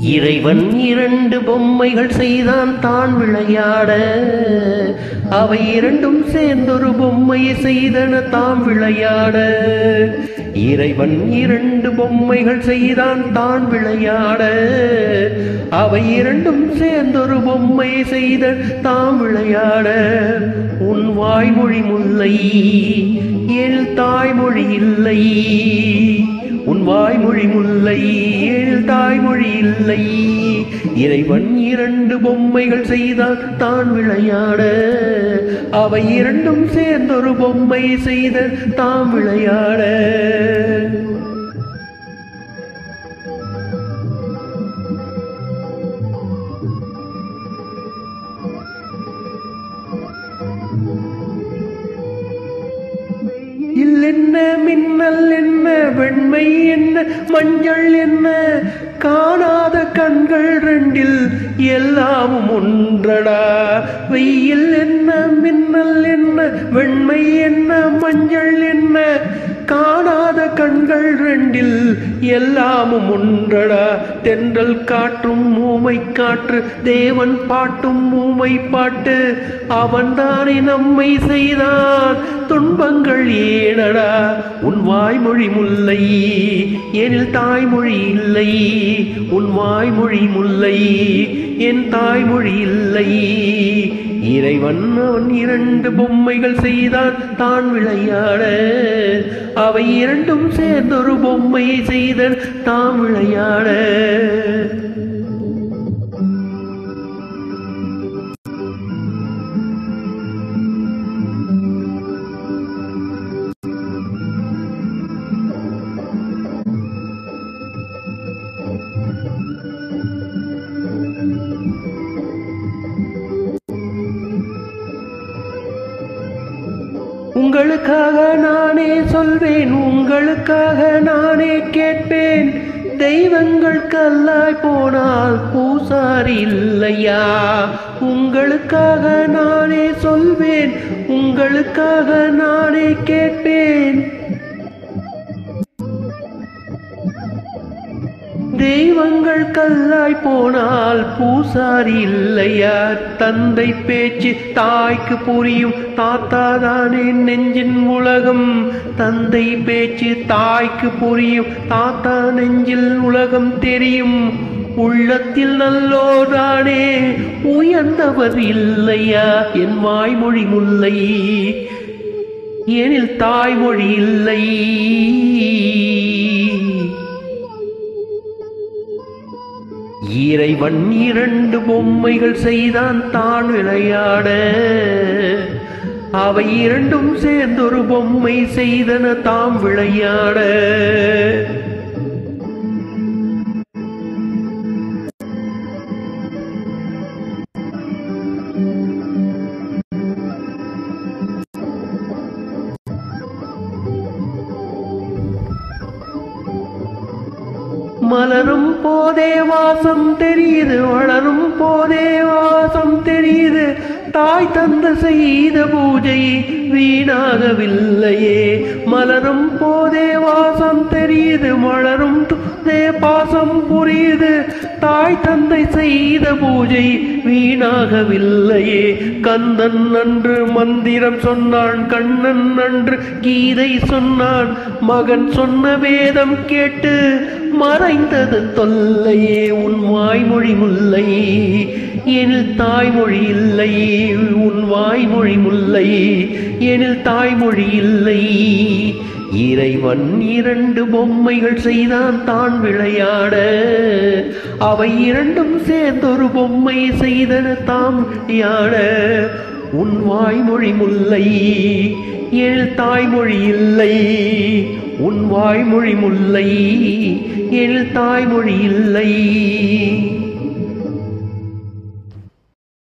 இறைவன் இரண்டு பொம்மைகள் செய்தான் தான் விளையாட அவை இரண்டும் சேர்ந்தொரு பொம்மையை செய்தன தாம் விளையாட இறைவன் இரண்டு பொம்மைகள் செய்தான் தான் விளையாட அவை இரண்டும் சேர்ந்தொரு பொம்மையை செய்த தாம் விளையாட உன் வாய்மொழி முல்லை என் தாய்மொழி இல்லை உன் வாய்மொழி முல்லை ஏழு தாய்மொழி இல்லை இறைவன் இரண்டு பொம்மைகள் செய்தான் தான் விளையாட அவை இரண்டும் சேர்ந்தொரு பொம்மை செய்த தாம் விளையாட வெயில் என்ன மின்னல் என்ன வெண்மை என்ன மஞ்சள் என்ன காணாத கண்கள் ரெண்டில் எல்லாமும் ஒன்றடா வெயில் என்ன மின்னல் என்ன வெண்மை என்ன மஞ்சள் என்ன காணாத கண்கள் ரெண்டில் எல்லாமும் ஒன்றடா தென்றல் காற்றும் மூமை காற்று தேவன் பாட்டும் மூமை பாட்டு அவன்தானே நம்மை செய்தான் துன்பங்கள் ஏனடா உன் வாய்மொழி முல்லை எனில் தாய்மொழி இல்லை உன் வாய்மொழி முல்லை என் தாய்மொழி இல்லை இறைவன் அவன் இரண்டு பொம்மைகள் செய்தான் தான் விளையாட அவை இரண்டும் சேர்ந்தொரு பொம்மையை செய்தன் தாம் விளையாட உங்களுக்காக நானே சொல்வேன் உங்களுக்காக நானே கேட்பேன் தெய்வங்கள் கல்லாய் போனால் பூசாரி இல்லையா உங்களுக்காக நானே சொல்வேன் உங்களுக்காக நானே கேட்பேன் தெய்வங்கள் கல்லாய் போனால் பூசாரி இல்லையா தந்தை பேச்சு தாய்க்கு புரியும் தாத்தா தானே நெஞ்சின் உலகம் தந்தை பேச்சு தாய்க்கு புரியும் தாத்தா நெஞ்சில் உலகம் தெரியும் உள்ளத்தில் நல்லோரானே உயர்ந்தவர் இல்லையா என் வாய்மொழி முல்லை எனில் தாய்மொழி இல்லை இறைவன் இரண்டு பொம்மைகள் செய்தான் தான் விளையாட அவை இரண்டும் சேர்ந்தொரு பொம்மை செய்தன தாம் விளையாட மலரும் போதே வாசம் தெரியுது வளரும் போதே வாசம் தெரியுது தாய் தந்த செய்த பூஜை வீணாகவில்லையே மலரும் போதே வாசம் தெரியுது மலரும் போதே பாசம் புரியுது தாய் தந்தை செய்த பூஜை வீணாகவில்லையே கந்தன் அன்று மந்திரம் சொன்னான் கண்ணன் அன்று கீதை சொன்னான் மகன் சொன்ன வேதம் கேட்டு மறைந்தது தொல்லையே உன் வாய்மொழி முல்லை எனில் தாய்மொழி இல்லை உன் வாய்மொழி முல்லை எனில் தாய்மொழி இல்லை இறைவன் இரண்டு பொம்மைகள் செய்தான் தான் விளையாட அவை இரண்டும் சேர்ந்தொரு பொம்மை செய்தன தாம் விளையாட உன் வாய்மொழி முல்லை என் தாய்மொழி இல்லை உன் வாய்மொழி முல்லை என் தாய்மொழி இல்லை